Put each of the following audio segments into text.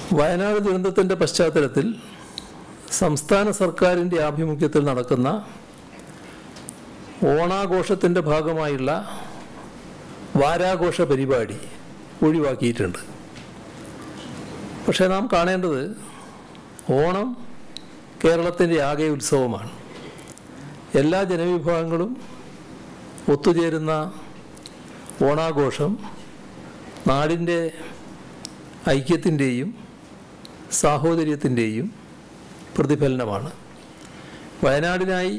വയനാട് ദുരന്തത്തിൻ്റെ പശ്ചാത്തലത്തിൽ സംസ്ഥാന സർക്കാരിൻ്റെ ആഭിമുഖ്യത്തിൽ നടക്കുന്ന ഓണാഘോഷത്തിൻ്റെ ഭാഗമായുള്ള വാരാഘോഷ പരിപാടി ഒഴിവാക്കിയിട്ടുണ്ട് പക്ഷേ നാം കാണേണ്ടത് ഓണം കേരളത്തിൻ്റെ ആകെ ഉത്സവമാണ് എല്ലാ ജനവിഭാഗങ്ങളും ഒത്തുചേരുന്ന ഓണാഘോഷം നാടിൻ്റെ ഐക്യത്തിൻ്റെയും സാഹോദര്യത്തിൻ്റെയും പ്രതിഫലനമാണ് വയനാടിനായി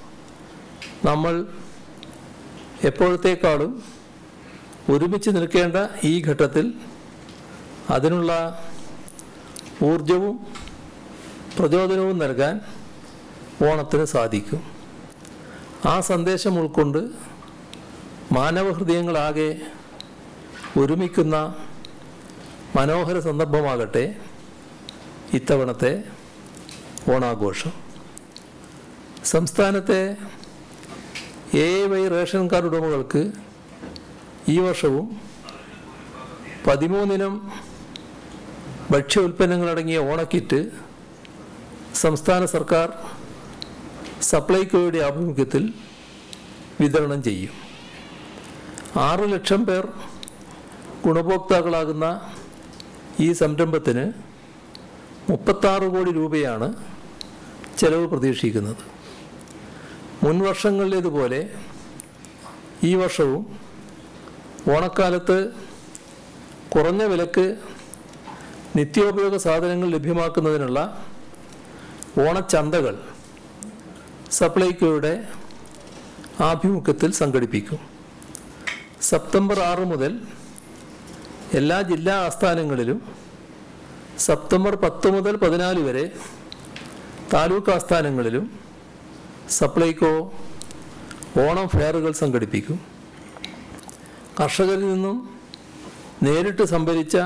നമ്മൾ എപ്പോഴത്തേക്കാളും ഒരുമിച്ച് നിൽക്കേണ്ട ഈ ഘട്ടത്തിൽ അതിനുള്ള ഊർജവും പ്രചോദനവും നൽകാൻ ഓണത്തിന് സാധിക്കും ആ സന്ദേശം ഉൾക്കൊണ്ട് മാനവഹൃദയങ്ങളാകെ ഒരുമിക്കുന്ന മനോഹര സന്ദർഭമാകട്ടെ ഇത്തവണത്തെ ഓണാഘോഷം സംസ്ഥാനത്തെ എ വൈ റേഷൻ കാർഡ് ഉടമകൾക്ക് ഈ വർഷവും പതിമൂന്നിനം ഭക്ഷ്യ ഉൽപ്പന്നങ്ങളടങ്ങിയ ഓണക്കിറ്റ് സംസ്ഥാന സർക്കാർ സപ്ലൈകോയുടെ ആഭിമുഖ്യത്തിൽ വിതരണം ചെയ്യും ആറ് ലക്ഷം പേർ ഗുണഭോക്താക്കളാകുന്ന ഈ സംരംഭത്തിന് മുപ്പത്താറ് കോടി രൂപയാണ് ചെലവ് പ്രതീക്ഷിക്കുന്നത് മുൻ വർഷങ്ങളിലേതുപോലെ ഈ വർഷവും ഓണക്കാലത്ത് കുറഞ്ഞ വിലക്ക് നിത്യോപയോഗ സാധനങ്ങൾ ലഭ്യമാക്കുന്നതിനുള്ള ഓണച്ചന്തകൾ സപ്ലൈകോയുടെ ആഭിമുഖ്യത്തിൽ സംഘടിപ്പിക്കും സെപ്റ്റംബർ ആറ് മുതൽ എല്ലാ ജില്ലാ ആസ്ഥാനങ്ങളിലും സെപ്റ്റംബർ പത്ത് മുതൽ പതിനാല് വരെ താലൂക്ക് ആസ്ഥാനങ്ങളിലും സപ്ലൈകോ ഓണം ഫെയറുകൾ സംഘടിപ്പിക്കും കർഷകരിൽ നിന്നും നേരിട്ട് സംഭരിച്ച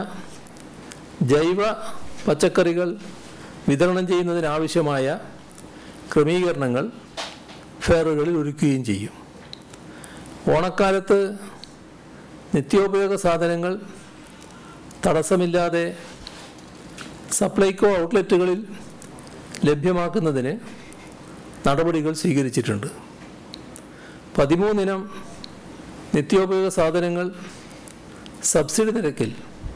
ജൈവ പച്ചക്കറികൾ വിതരണം ചെയ്യുന്നതിനാവശ്യമായ ക്രമീകരണങ്ങൾ ഫെയറുകളിൽ ഒരുക്കുകയും ചെയ്യും ഓണക്കാലത്ത് നിത്യോപയോഗ സാധനങ്ങൾ തടസ്സമില്ലാതെ സപ്ലൈകോ ഔട്ട്ലെറ്റുകളിൽ ലഭ്യമാക്കുന്നതിന് നടപടികൾ സ്വീകരിച്ചിട്ടുണ്ട് പതിമൂന്നിനം നിത്യോപയോഗ സാധനങ്ങൾ സബ്സിഡി നിരക്കിൽ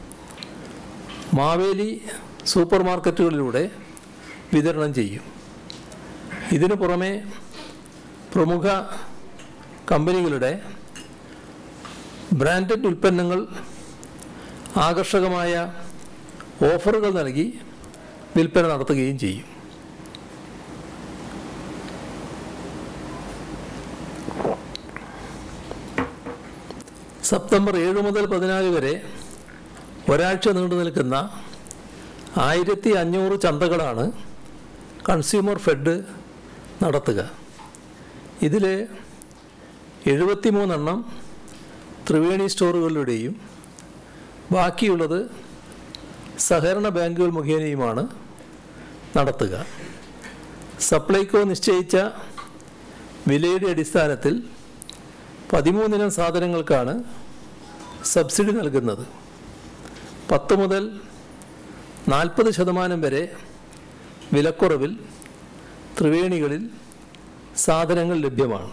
മാവേലി സൂപ്പർ മാർക്കറ്റുകളിലൂടെ വിതരണം ചെയ്യും ഇതിനു പുറമെ പ്രമുഖ കമ്പനികളുടെ ബ്രാൻഡഡ് ഉൽപ്പന്നങ്ങൾ ആകർഷകമായ ഓഫറുകൾ നൽകി വിൽപ്പന നടത്തുകയും ചെയ്യും സെപ്റ്റംബർ ഏഴ് മുതൽ പതിനാല് വരെ ഒരാഴ്ച നീണ്ടു നിൽക്കുന്ന ആയിരത്തി അഞ്ഞൂറ് ചന്തകളാണ് കൺസ്യൂമർ ഫെഡ് നടത്തുക ഇതിൽ എഴുപത്തിമൂന്നെണ്ണം ത്രിവേണി സ്റ്റോറുകളിലൂടെയും ബാക്കിയുള്ളത് സഹകരണ ബാങ്കുകൾ മുഖേനയുമാണ് നടത്തുക സപ്ലൈകോ നിശ്ചയിച്ച വിലയുടെ അടിസ്ഥാനത്തിൽ പതിമൂന്നിനം സാധനങ്ങൾക്കാണ് സബ്സിഡി നൽകുന്നത് പത്ത് മുതൽ നാൽപ്പത് ശതമാനം വരെ വിലക്കുറവിൽ ത്രിവേണികളിൽ സാധനങ്ങൾ ലഭ്യമാണ്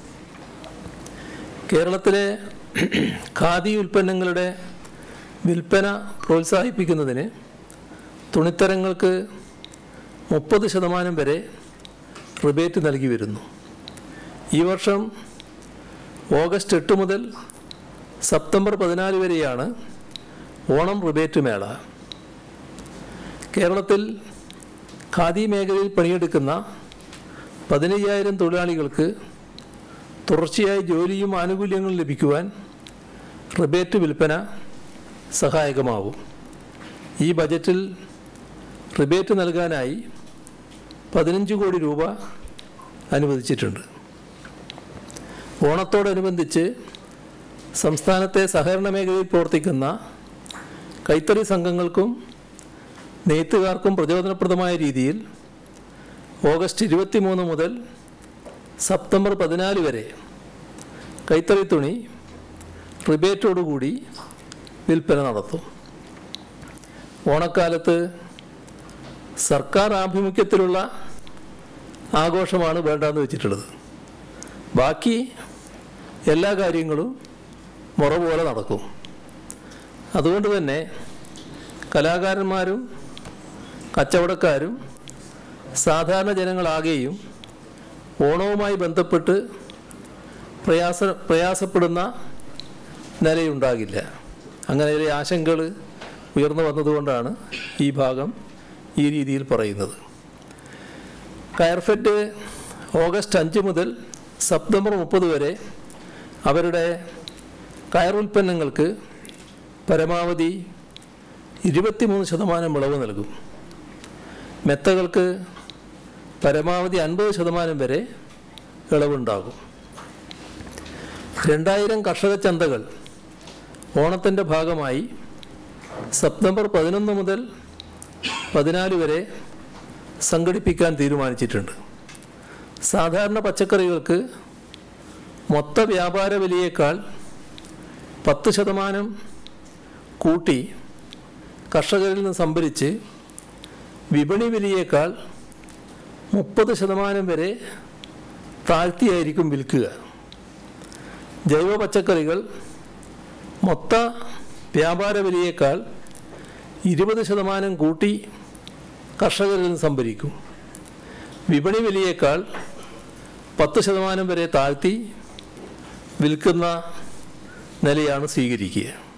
കേരളത്തിലെ ഖാദി ഉൽപ്പന്നങ്ങളുടെ വിൽപ്പന പ്രോത്സാഹിപ്പിക്കുന്നതിന് തുണിത്തരങ്ങൾക്ക് മുപ്പത് ശതമാനം വരെ റിബേറ്റ് നൽകി വരുന്നു ഈ വർഷം ഓഗസ്റ്റ് എട്ട് മുതൽ സെപ്റ്റംബർ പതിനാല് വരെയാണ് ഓണം റിബേറ്റ് മേള കേരളത്തിൽ ഖാദി മേഖലയിൽ പണിയെടുക്കുന്ന പതിനയ്യായിരം തൊഴിലാളികൾക്ക് തുടർച്ചയായി ജോലിയും ആനുകൂല്യങ്ങളും ലഭിക്കുവാൻ റിബേറ്റ് വിൽപ്പന സഹായകമാവും ഈ ബജറ്റിൽ റിബേറ്റ് നൽകാനായി പതിനഞ്ച് കോടി രൂപ അനുവദിച്ചിട്ടുണ്ട് ഓണത്തോടനുബന്ധിച്ച് സംസ്ഥാനത്തെ സഹകരണ മേഖലയിൽ പ്രവർത്തിക്കുന്ന കൈത്തറി സംഘങ്ങൾക്കും നെയ്ത്തുകാർക്കും പ്രചോദനപ്രദമായ രീതിയിൽ ഓഗസ്റ്റ് ഇരുപത്തി മൂന്ന് മുതൽ സെപ്റ്റംബർ പതിനാല് വരെ കൈത്തറി തുണി റിബേറ്റോടുകൂടി വിൽപ്പന നടത്തും ഓണക്കാലത്ത് സർക്കാർ ആഭിമുഖ്യത്തിലുള്ള ആഘോഷമാണ് വേണ്ടെന്ന് വെച്ചിട്ടുള്ളത് ബാക്കി എല്ലാ കാര്യങ്ങളും മുറ പോലെ നടക്കും അതുകൊണ്ട് തന്നെ കലാകാരന്മാരും കച്ചവടക്കാരും സാധാരണ ജനങ്ങളാകെയും ഓണവുമായി ബന്ധപ്പെട്ട് പ്രയാസ പ്രയാസപ്പെടുന്ന നിലയുണ്ടാകില്ല അങ്ങനെ ചില ആശങ്കകൾ ഉയർന്നു വന്നതുകൊണ്ടാണ് ഈ ഭാഗം ഈ രീതിയിൽ പറയുന്നത് കയർഫെഡ് ഓഗസ്റ്റ് അഞ്ച് മുതൽ സെപ്റ്റംബർ മുപ്പത് വരെ അവരുടെ കയർ ഉൽപ്പന്നങ്ങൾക്ക് പരമാവധി ഇരുപത്തിമൂന്ന് ശതമാനം ഇളവ് നൽകും മെത്തകൾക്ക് പരമാവധി അൻപത് ശതമാനം വരെ ഇളവുണ്ടാകും രണ്ടായിരം കർഷക ചന്തകൾ ഓണത്തിൻ്റെ ഭാഗമായി സെപ്റ്റംബർ പതിനൊന്ന് മുതൽ പതിനാല് വരെ സംഘടിപ്പിക്കാൻ തീരുമാനിച്ചിട്ടുണ്ട് സാധാരണ പച്ചക്കറികൾക്ക് മൊത്ത വ്യാപാര വിലയേക്കാൾ പത്ത് ശതമാനം കൂട്ടി കർഷകരിൽ നിന്ന് സംഭരിച്ച് വിപണി വിലയേക്കാൾ മുപ്പത് ശതമാനം വരെ താഴ്ത്തിയായിരിക്കും വിൽക്കുക ജൈവ പച്ചക്കറികൾ മൊത്ത വ്യാപാര വിലയേക്കാൾ ഇരുപത് ശതമാനം കൂട്ടി കർഷകരിൽ നിന്ന് സംഭരിക്കും വിപണി വിലയേക്കാൾ പത്ത് ശതമാനം വരെ താഴ്ത്തി വിൽക്കുന്ന നിലയാണ് സ്വീകരിക്കുക